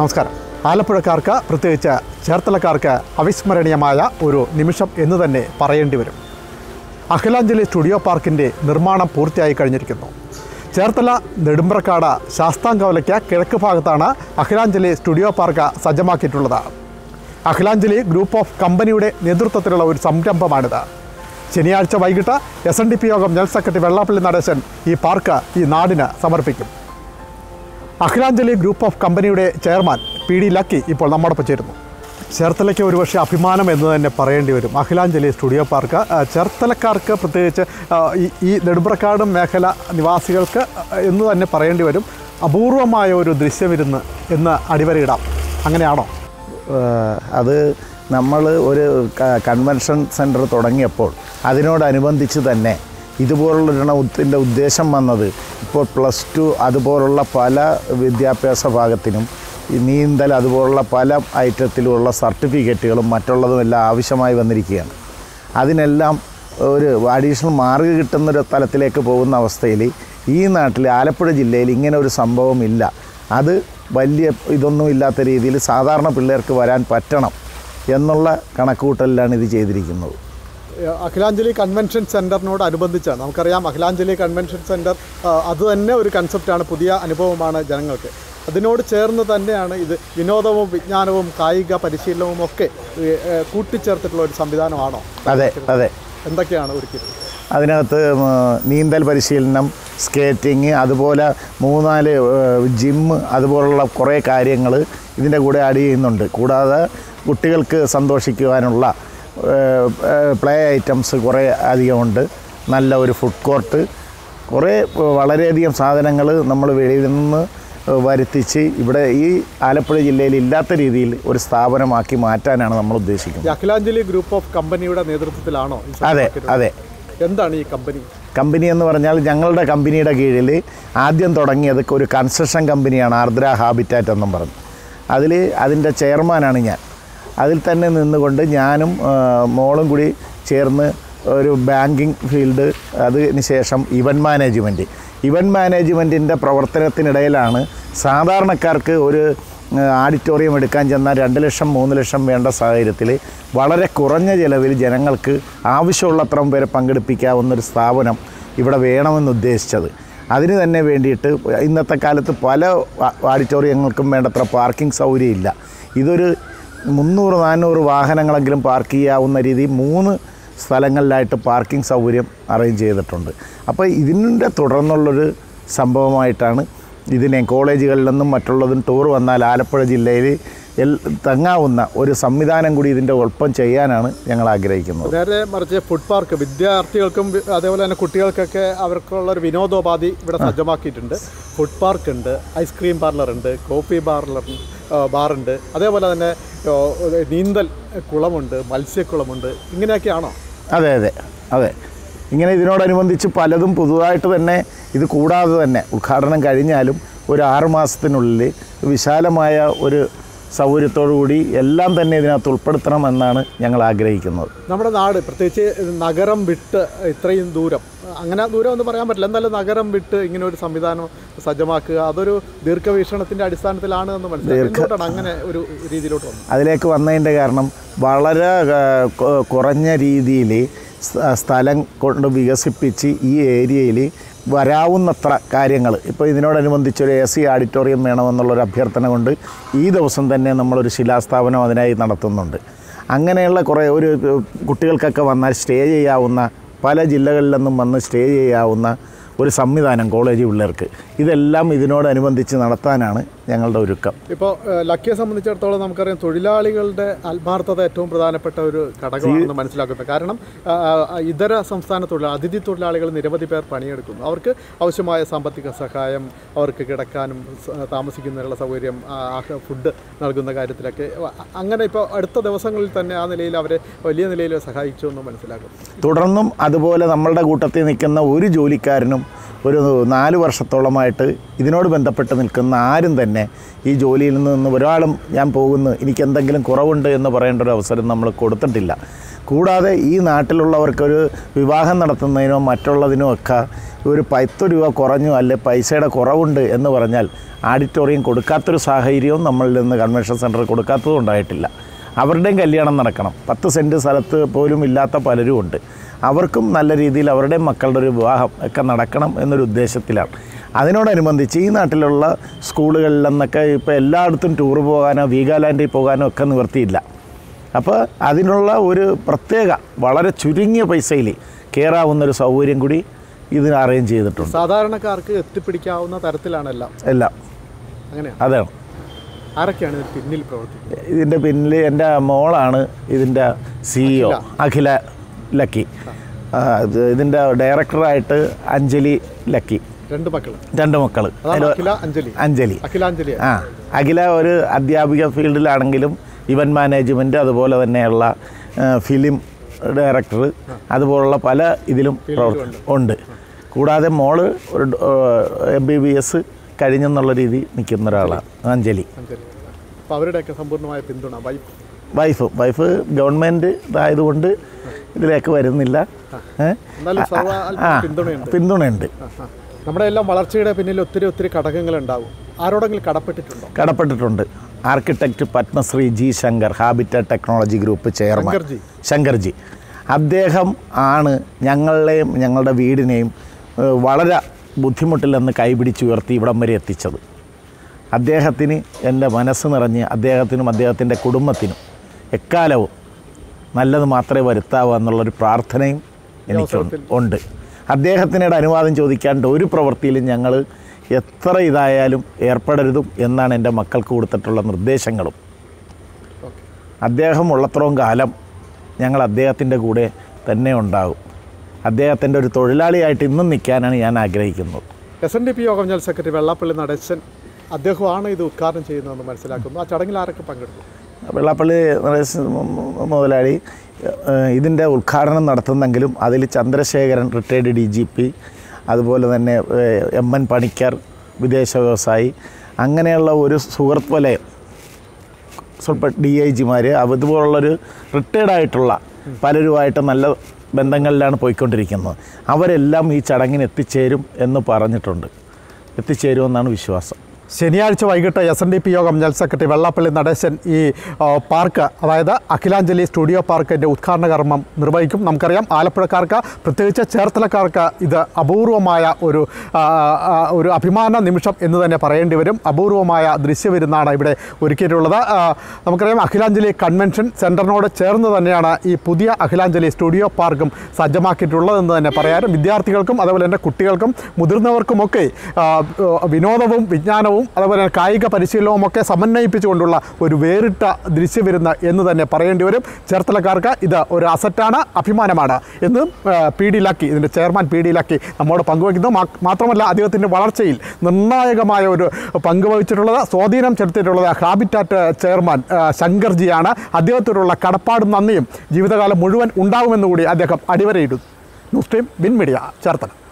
നമസ്കാരം ആലപ്പുഴക്കാർക്ക് പ്രത്യേകിച്ച് ചേർത്തലക്കാർക്ക് അവിസ്മരണീയമായ ഒരു നിമിഷം എന്ന് തന്നെ പറയേണ്ടി വരും അഖിലാഞ്ജലി സ്റ്റുഡിയോ പാർക്കിൻ്റെ നിർമ്മാണം പൂർത്തിയായി കഴിഞ്ഞിരിക്കുന്നു ചേർത്തല നെടുമ്പ്രക്കാട് ശാസ്താംകവലയ്ക്ക് കിഴക്ക് ഭാഗത്താണ് അഖിലാഞ്ജലി സ്റ്റുഡിയോ പാർക്ക് സജ്ജമാക്കിയിട്ടുള്ളത് അഖിലാഞ്ജലി ഗ്രൂപ്പ് ഓഫ് കമ്പനിയുടെ നേതൃത്വത്തിലുള്ള ഒരു സംരംഭമാണിത് ശനിയാഴ്ച വൈകിട്ട് S N D P Yogam general secretary Vellappally Natesan ഈ പാർക്ക് ഈ നാടിന് സമർപ്പിക്കും അഖിലാഞ്ജലി ഗ്രൂപ്പ് ഓഫ് കമ്പനിയുടെ ചെയർമാൻ പി ഡി ലക്കി ഇപ്പോൾ നമ്മോടൊപ്പം ചേരുന്നു ചേർത്തലയ്ക്ക് ഒരുപക്ഷെ അഭിമാനം എന്ന് തന്നെ പറയേണ്ടി വരും അഖിലാഞ്ജലി സ്റ്റുഡിയോ പാർക്ക് ആ, ചേർത്തലക്കാർക്ക് പ്രത്യേകിച്ച് ആ, ഈ ഈ നെടുമ്പ്രക്കാട് മേഖല നിവാസികൾക്ക് എന്ന് തന്നെ പറയേണ്ടി വരും അപൂർവമായ ഒരു ദൃശ്യമിരുന്ന് എന്ന് അടിവരയിടാം അങ്ങനെയാണോ ഏഹ് അത് നമ്മൾ ഒരു ക- കൺവെൻഷൻ സെൻറ്റർ തുടങ്ങിയപ്പോൾ അതിനോടനുബന്ധിച്ച് തന്നെ ഇതുപോലുള്ളൊരെണ്ണത്തിൻ്റെ ഉദ്ദേശം വന്നത് ഇപ്പോൾ പ്ലസ് ടു അതുപോലുള്ള പല വിദ്യാഭ്യാസ ഭാഗത്തിനും ഈ നീന്തൽ അതുപോലുള്ള പല ഐറ്റത്തിലുമുള്ള സർട്ടിഫിക്കറ്റുകളും മറ്റുള്ളതും എല്ലാം ആവശ്യമായി വന്നിരിക്കുകയാണ് അതിനെല്ലാം ഒരു അഡീഷണൽ മാർക്ക് കിട്ടുന്നൊരു തലത്തിലേക്ക് പോകുന്ന അവസ്ഥയിൽ ഈ നാട്ടിൽ ആലപ്പുഴ ജില്ലയിൽ ഇങ്ങനെ ഒരു സംഭവം ഇല്ല അത് വലിയ ഇതൊന്നും ഇല്ലാത്ത രീതിയിൽ സാധാരണ പിള്ളേർക്ക് വരാൻ പറ്റണം എന്നുള്ള കണക്കുകൂട്ടലിലാണ് ഇത് ചെയ്തിരിക്കുന്നത് അഖിലാഞ്ജലി കൺവെൻഷൻ സെൻറ്ററിനോട് അനുബന്ധിച്ചാണ് നമുക്കറിയാം അഖിലാഞ്ജലി കൺവെൻഷൻ സെൻറ്റർ അത് തന്നെ ഒരു കൺസെപ്റ്റാണ് പുതിയ അനുഭവമാണ് ജനങ്ങൾക്ക് അതിനോട് ചേർന്ന് തന്നെയാണ് ഇത് വിനോദവും വിജ്ഞാനവും കായിക പരിശീലനവും ഒക്കെ ഏ, ഏ, കൂട്ടിച്ചേർത്തിട്ടുള്ള ഒരു സംവിധാനമാണോ അതെ അതെ എന്തൊക്കെയാണ് ഒരുക്കിയത് അതിനകത്ത് ഉം, നീന്തൽ പരിശീലനം സ്കേറ്റിങ് അതുപോലെ മൂന്നാല് ജിമ്മ് അതുപോലുള്ള കുറേ കാര്യങ്ങൾ ഇതിൻ്റെ കൂടെ ആഡ് ചെയ്യുന്നുണ്ട് കൂടാതെ കുട്ടികൾക്ക് സന്തോഷിക്കുവാനുള്ള പ്ലേ ഐറ്റംസ് കുറേ അധികമുണ്ട് നല്ല ഒരു ഫുഡ് കോർട്ട് കുറേ ഏഹ്, വളരെയധികം സാധനങ്ങൾ നമ്മൾ വെളിയിൽ നിന്ന് ഏഹ്, വരുത്തിച്ച് ഇവിടെ ഈ ആലപ്പുഴ ജില്ലയിൽ ഇല്ലാത്ത രീതിയിൽ ഒരു സ്ഥാപനമാക്കി മാറ്റാനാണ് നമ്മൾ ഉദ്ദേശിക്കുന്നത് ഈ അഖിലാഞ്ജലി ഗ്രൂപ്പ് ഓഫ് കമ്പനിയുടെ നേതൃത്വത്തിലാണോ ഈ അതെ സജ്ജമാക്കിയിട്ടുള്ളത്? അതെ എന്താണ് ഈ കമ്പനി കമ്പനി എന്ന് പറഞ്ഞാൽ ഞങ്ങളുടെ കമ്പനിയുടെ കീഴിൽ ആദ്യം തുടങ്ങിയത് ഒരു കൺസ്ട്രക്ഷൻ കമ്പനിയാണ് ആർദ്ര ഹാബിറ്റാറ്റ് എന്നും പറഞ്ഞു അതിൽ അതിൻ്റെ ചെയർമാനാണ് ഞാൻ അതിൽ തന്നെ നിന്നുകൊണ്ട് ഞാനും ആ, മോളും കൂടി ചേർന്ന് ഒരു ബാങ്കിങ് ഫീൽഡ് അതിന് ശേഷം ഇവൻറ്റ് മാനേജ്മെൻറ്റ് ഇവൻറ്റ് മാനേജ്മെൻറ്റിൻ്റെ പ്രവർത്തനത്തിനിടയിലാണ് സാധാരണക്കാർക്ക് ഒരു ആഡിറ്റോറിയം എടുക്കാൻ ചെന്നാൽ രണ്ട് ലക്ഷം മൂന്ന് ലക്ഷം വേണ്ട സാഹചര്യത്തിൽ വളരെ കുറഞ്ഞ ചിലവിൽ ജനങ്ങൾക്ക് ആവശ്യമുള്ളത്രയും പേരെ പങ്കെടുപ്പിക്കാവുന്നൊരു സ്ഥാപനം ഇവിടെ വേണമെന്ന് ഉദ്ദേശിച്ചത് അതിന് തന്നെ വേണ്ടിയിട്ട് ഇന്നത്തെ കാലത്ത് പല ആ- ആഡിറ്റോറിയങ്ങൾക്കും വേണ്ടത്ര പാർക്കിംഗ് സൗകര്യം ഇല്ല ഇതൊരു മുന്നൂറ് നാനൂറ് വാഹനങ്ങളെങ്കിലും പാർക്ക് ചെയ്യാവുന്ന രീതിയിൽ മൂന്ന് സ്ഥലങ്ങളിലായിട്ട് പാർക്കിംഗ് സൗകര്യം അറേഞ്ച് ചെയ്തിട്ടുണ്ട് അപ്പോൾ ഇതിൻ്റെ തുടർന്നുള്ളൊരു സംഭവമായിട്ടാണ് ഇതിനെ കോളേജുകളിൽ നിന്നും മറ്റുള്ളതും ടൂർ വന്നാൽ ആലപ്പുഴ ജില്ലയിൽ എൽ തങ്ങാവുന്ന ഒരു സംവിധാനം കൂടി ഇതിൻ്റെ ഒപ്പം ചെയ്യാനാണ് ഞങ്ങൾ ആഗ്രഹിക്കുന്നത് നേരെ മറിച്ച് ഫുഡ് പാർക്ക് വിദ്യാർത്ഥികൾക്കും വി- അതേപോലെ തന്നെ കുട്ടികൾക്കൊക്കെ അവർക്കുള്ള ഒരു വിനോദോപാധി ഇവിടെ സജ്ജമാക്കിയിട്ടുണ്ട് ഫുഡ് പാർക്ക് ഉണ്ട് ഐസ്ക്രീം പാർലർ ഉണ്ട് കോഫി പാർലർ ബാറുണ്ട് അതേപോലെ തന്നെ ഓ, ഒരു നീന്തൽ കുളമുണ്ട് മത്സ്യക്കുളമുണ്ട് ഇങ്ങനെയൊക്കെയാണോ അതെ അതെ അതെ ഇങ്ങനെ ഇതിനോടനുബന്ധിച്ച് പലതും പുതുതായിട്ട് തന്നെ ഇത് കൂടാതെ തന്നെ ഉദ്ഘാടനം കഴിഞ്ഞാലും ഒരു ആറ് മാസത്തിനുള്ളിൽ വിശാലമായ ഒരു സൗകര്യത്തോടു കൂടി എല്ലാം തന്നെ ഇതിനകത്ത് ഉൾപ്പെടുത്തണമെന്നാണ് ഞങ്ങൾ ആഗ്രഹിക്കുന്നത് നമ്മുടെ നാട് പ്രത്യേകിച്ച് നഗരം വിട്ട് ഇത്രയും ദൂരം അങ്ങനെ ദൂരം ഒന്നും പറയാൻ പറ്റില്ല എന്നാലും നഗരം വിട്ട് ഇങ്ങനെ ഒരു സംവിധാനം സജ്ജമാക്കുക അതൊരു ദീർഘവീക്ഷണത്തിന്റെ അടിസ്ഥാനത്തിലാണ് എന്ന് മനസ്സിലാക്കി എന്തുകൊണ്ടാണ് അങ്ങനെ ഒരു രീതിയിലോട്ട് വന്നത് അതിലേക്ക് വന്നതിൻ്റെ കാരണം വളരെ ആ, കൊ- കുറഞ്ഞ രീതിയിൽ സ്ഥലം കൊണ്ട് വികസിപ്പിച്ച് ഈ ഏരിയയിൽ വരാവുന്നത്ര കാര്യങ്ങൾ ഇപ്പോൾ ഇതിനോടനുബന്ധിച്ചൊരു എ സി ഓഡിറ്റോറിയം വേണമെന്നുള്ളൊരു അഭ്യർത്ഥന കൊണ്ട് ഈ ദിവസം തന്നെ നമ്മളൊരു ശിലാസ്ഥാപനം അതിനായി നടത്തുന്നുണ്ട് അങ്ങനെയുള്ള കുറേ ഒരു കുട്ടികൾക്കൊക്കെ വന്നാൽ സ്റ്റേ ചെയ്യാവുന്ന പല ജില്ലകളിൽ നിന്നും വന്ന് സ്റ്റേ ചെയ്യാവുന്ന ഒരു സംവിധാനം കോളേജ് പിള്ളേർക്ക് ഇതെല്ലാം ഇതിനോടനുബന്ധിച്ച് നടത്താനാണ് ഞങ്ങളുടെ ഒരുക്കം ഇപ്പോൾ ലക്കിയെ സംബന്ധിച്ചിടത്തോളം നമുക്കറിയാം തൊഴിലാളികളുടെ ആത്മാർത്ഥത ഏറ്റവും പ്രധാനപ്പെട്ട ഒരു ഘടകമാണെന്ന് മനസ്സിലാക്കുന്നത് കാരണം ആ, ആ, ഇതര സംസ്ഥാന തൊഴിലാളി അതിഥി തൊഴിലാളികൾ നിരവധി പേർ പണിയെടുക്കുന്നു അവർക്ക് ആവശ്യമായ സാമ്പത്തിക സഹായം അവർക്ക് കിടക്കാനും സ- താമസിക്കുന്നതിനുള്ള സൗകര്യം ആ, ആഹ- ഫുഡ് നൽകുന്ന കാര്യത്തിലൊക്കെ അ- അങ്ങനെ ഇപ്പോൾ അടുത്ത ദിവസങ്ങളിൽ തന്നെ ആ നിലയിൽ അവരെ വലിയ നിലയിൽ സഹായിച്ചു എന്ന് മനസ്സിലാക്കും തുടർന്നും അതുപോലെ നമ്മളുടെ കൂട്ടത്തിൽ നിൽക്കുന്ന ഒരു ജോലിക്കാരനും ഒരു നാല് വർഷത്തോളമായിട്ട് ഇതിനോട് ബന്ധപ്പെട്ട് നിൽക്കുന്ന ആരും തന്നെ ഈ ജോലിയിൽ നിന്ന് ഒരാളും ഞാൻ പോകുന്നു എനിക്ക് എന്തെങ്കിലും കുറവുണ്ട് എന്ന് പറയേണ്ട ഒരു അവസരം നമ്മൾ കൊടുത്തിട്ടില്ല കൂടാതെ ഈ നാട്ടിലുള്ളവർക്കൊരു വിവാഹം നടത്തുന്നതിനോ മറ്റുള്ളതിനോ ഒക്കെ ഒരു പത്ത് രൂപ കുറഞ്ഞു അല്ലെ പൈസയുടെ കുറവുണ്ട് എന്ന് പറഞ്ഞാൽ ആഡിറ്റോറിയം കൊടുക്കാത്തൊരു സാഹചര്യവും നമ്മളിൽ നിന്ന് കൺവെൻഷൻ സെൻറ്റർ കൊടുക്കാത്തതും ഉണ്ടായിട്ടില്ല അവരുടെയും കല്യാണം നടക്കണം പത്ത് സെൻറ്റ് സ്ഥലത്ത് പോലും ഇല്ലാത്ത പലരും ഉണ്ട് അവർക്കും നല്ല രീതിയിൽ അവരുടെയും മക്കളുടെ ഒരു വിവാഹം ഒക്കെ നടക്കണം എന്നൊരു ഉദ്ദേശത്തിലാണ് അതിനോടനുബന്ധിച്ച് ഈ നാട്ടിലുള്ള സ്കൂളുകളിൽ നിന്നൊക്കെ ഇപ്പോൾ എല്ലായിടത്തും ടൂർ പോകാനോ വീഗാലാൻഡിൽ പോകാനോ ഒക്കെ നിവർത്തിയില്ല അപ്പോൾ അതിനുള്ള ഒരു പ്രത്യേക വളരെ ചുരുങ്ങിയ പൈസയിൽ കയറാവുന്നൊരു സൗകര്യം കൂടി ഇതിന് അറേഞ്ച് ചെയ്തിട്ടുണ്ട് സാധാരണക്കാർക്ക് എത്തിപ്പിടിക്കാവുന്ന തരത്തിലാണെല്ലാം എല്ലാം അങ്ങനെയാണ് അതാണ് ആരൊക്കെയാണ് ഇതിന് പിന്നിൽ പ്രവർത്തിക്കുന്നത് ഇതിൻ്റെ പിന്നിൽ എൻ്റെ മോളാണ് ഇതിൻ്റെ സിഇഒ അഖില ലക്കി ആ, ഇത് ഇതിൻ്റെ ഡയറക്ടറായിട്ട് അഞ്ജലി ലക്കി രണ്ട് മക്കൾ രണ്ട് മക്കൾ അതാണ് അഖില അഞ്ജലി അഞ്ജലി അഖിലാഞ്ജലി ആ അഖില ഒരു അധ്യാപിക ഫീൽഡിലാണെങ്കിലും ഇവൻറ്റ് മാനേജ്മെൻറ്റ് അതുപോലെ തന്നെയുള്ള ആ, ഫിലിം ഡയറക്ടർ അതുപോലുള്ള പല ഇതിലും പ്രവർത്തി ഉണ്ട് കൂടാതെ മോള് ഒരു എം ബി ബി എസ് കഴിഞ്ഞെന്നുള്ള രീതി നിൽക്കുന്ന ഒരാളാണ് അഞ്ജലി അഞ്ജലി അപ്പോൾ അവരുടെയൊക്കെ സമ്പൂർണ്ണമായ പിന്തുണ വൈഫ് വൈഫ് വൈഫ് ഗവൺമെൻറ് ഇതായതുകൊണ്ട് ഇതിലേക്ക് വരുന്നില്ല ഏ? എന്നാലും സർവ്വ ആ പിന്തുണയുണ്ട് പിന്തുണയുണ്ട് ആ, ആ. നമ്മുടെ എല്ലാം വളർച്ചയുടെ പിന്നിൽ ഒത്തിരി ഒത്തിരി ഘടകങ്ങളുണ്ടാവും ആരോടെങ്കിലും കടപ്പെട്ടിട്ടുണ്ടോ കടപ്പെട്ടിട്ടുണ്ട് architect Padmashri G Shankar habitat technology group chairman Shankarji. Shankarji അദ്ദേഹം ആണ് ഞങ്ങളെയും ഞങ്ങളുടെ വീടിനെയും ഏഹ്, വളരെ ബുദ്ധിമുട്ടിൽ നിന്ന് കൈപിടിച്ചുയർത്തി ഇവിടം വരെ എത്തിച്ചത് അദ്ദേഹത്തിന് എൻ്റെ മനസ്സ് നിറഞ്ഞ് അദ്ദേഹത്തിനും അദ്ദേഹത്തിൻ്റെ കുടുംബത്തിനും എക്കാലവും നല്ലത് മാത്രമേ വരുത്താവൂ എന്നുള്ളൊരു പ്രാർത്ഥനയും എനിക്കുണ്ട് ഉണ്ട് അദ്ദേഹത്തിനോട് അനുവാദം ചോദിക്കാണ്ട് ഒരു പ്രവൃത്തിയിലും ഞങ്ങൾ എത്ര ഇതായാലും ഏർപ്പെടരുതും എന്നാണ് എൻ്റെ മക്കൾക്ക് കൊടുത്തിട്ടുള്ള നിർദ്ദേശങ്ങളും ഓക്കെ അദ്ദേഹം ഉള്ളത്രയും കാലം ഞങ്ങൾ അദ്ദേഹത്തിൻ്റെ കൂടെ തന്നെ ഉണ്ടാകും അദ്ദേഹത്തിൻ്റെ ഒരു തൊഴിലാളിയായിട്ട് ഇന്നും നിൽക്കാനാണ് ഞാൻ ആഗ്രഹിക്കുന്നത് S N D P Yogam general secretary Vellappally Natesan അദ്ദേഹമാണ് ഇത് ഉദ്ഘാടനം ചെയ്യുന്നതെന്ന് മനസ്സിലാക്കുന്നു ആ ചടങ്ങിൽ ആരൊക്കെ പങ്കെടുത്തു വെള്ളാപ്പള്ളി നടേശൻ മുതലാളി ഏഹ്, ഇതിൻ്റെ ഉദ്ഘാടനം നടത്തുന്നെങ്കിലും അതിൽ Chandrasekharan retired D G P അതുപോലെ തന്നെ ഏഹ്, എം എൻ പണിക്കർ വിദേശ വ്യവസായി അങ്ങനെയുള്ള ഒരു സുഹൃത്ത് വലയം സ്വല്പ ഡി ഐ ജിമാർ അതുപോലുള്ളൊരു റിട്ടയർഡ് ആയിട്ടുള്ള പലരുമായിട്ട് നല്ല ബന്ധങ്ങളിലാണ് പോയിക്കൊണ്ടിരിക്കുന്നത് അവരെല്ലാം ഈ ചടങ്ങിന് എത്തിച്ചേരും എന്ന് പറഞ്ഞിട്ടുണ്ട് എത്തിച്ചേരുമെന്നാണ് വിശ്വാസം ശനിയാഴ്ച വൈകിട്ട് S N D P Yogam general secretary Vellappally Natesan ഈ ആ, പാർക്ക് അതായത് അഖിലാഞ്ജലി സ്റ്റുഡിയോ പാർക്കിൻ്റെ ഉദ്ഘാടന കർമ്മം നിർവഹിക്കും നമുക്കറിയാം ആലപ്പുഴക്കാർക്ക് പ്രത്യേകിച്ച് ചേർത്തലക്കാർക്ക് ഇത് അപൂർവമായ ഒരു ആ, ആ, ഒരു അഭിമാന നിമിഷം എന്ന് തന്നെ പറയേണ്ടി വരും അപൂർവമായ ദൃശ്യവിരുന്നാണ് ഇവിടെ ഒരുക്കിയിട്ടുള്ളത് ആ, നമുക്കറിയാം അഖിലാഞ്ജലി കൺവെൻഷൻ സെൻറ്ററിനോട് ചേർന്ന് തന്നെയാണ് ഈ പുതിയ അഖിലാഞ്ജലി സ്റ്റുഡിയോ പാർക്കും സജ്ജമാക്കിയിട്ടുള്ളതെന്ന് തന്നെ പറയാനും വിദ്യാർത്ഥികൾക്കും അതുപോലെ തന്നെ കുട്ടികൾക്കും മുതിർന്നവർക്കുമൊക്കെ ആ, വിനോദവും വിജ്ഞാനവും അതുപോലെ തന്നെ കായിക പരിശീലനവും ഒക്കെ സമന്വയിപ്പിച്ചുകൊണ്ടുള്ള ഒരു വേറിട്ട ദൃശ്യവിരുന്ന് എന്ന് തന്നെ പറയേണ്ടി വരും ചേർത്തലക്കാർക്ക് ഇത് ഒരു അസറ്റാണ് അഭിമാനമാണ് എന്ന് ആ, പി ഡി ലക്കി ഇതിൻ്റെ ചെയർമാൻ പി ഡി ലക്കി നമ്മോട് പങ്കുവയ്ക്കുന്നു മാ- മാത്രമല്ല അദ്ദേഹത്തിൻ്റെ വളർച്ചയിൽ നിർണായകമായ ഒരു പങ്ക് വഹിച്ചിട്ടുള്ളത് സ്വാധീനം ചെലുത്തിയിട്ടുള്ളത് ഹാബിറ്റാറ്റ് ചെയർമാൻ ആ, ശങ്കർജിയാണ് അദ്ദേഹത്തോടുള്ള കടപ്പാടും നന്ദിയും ജീവിതകാലം മുഴുവൻ ഉണ്ടാകുമെന്നുകൂടി അദ്ദേഹം അടിവരയിടുന്നു news team Bin media Cherthala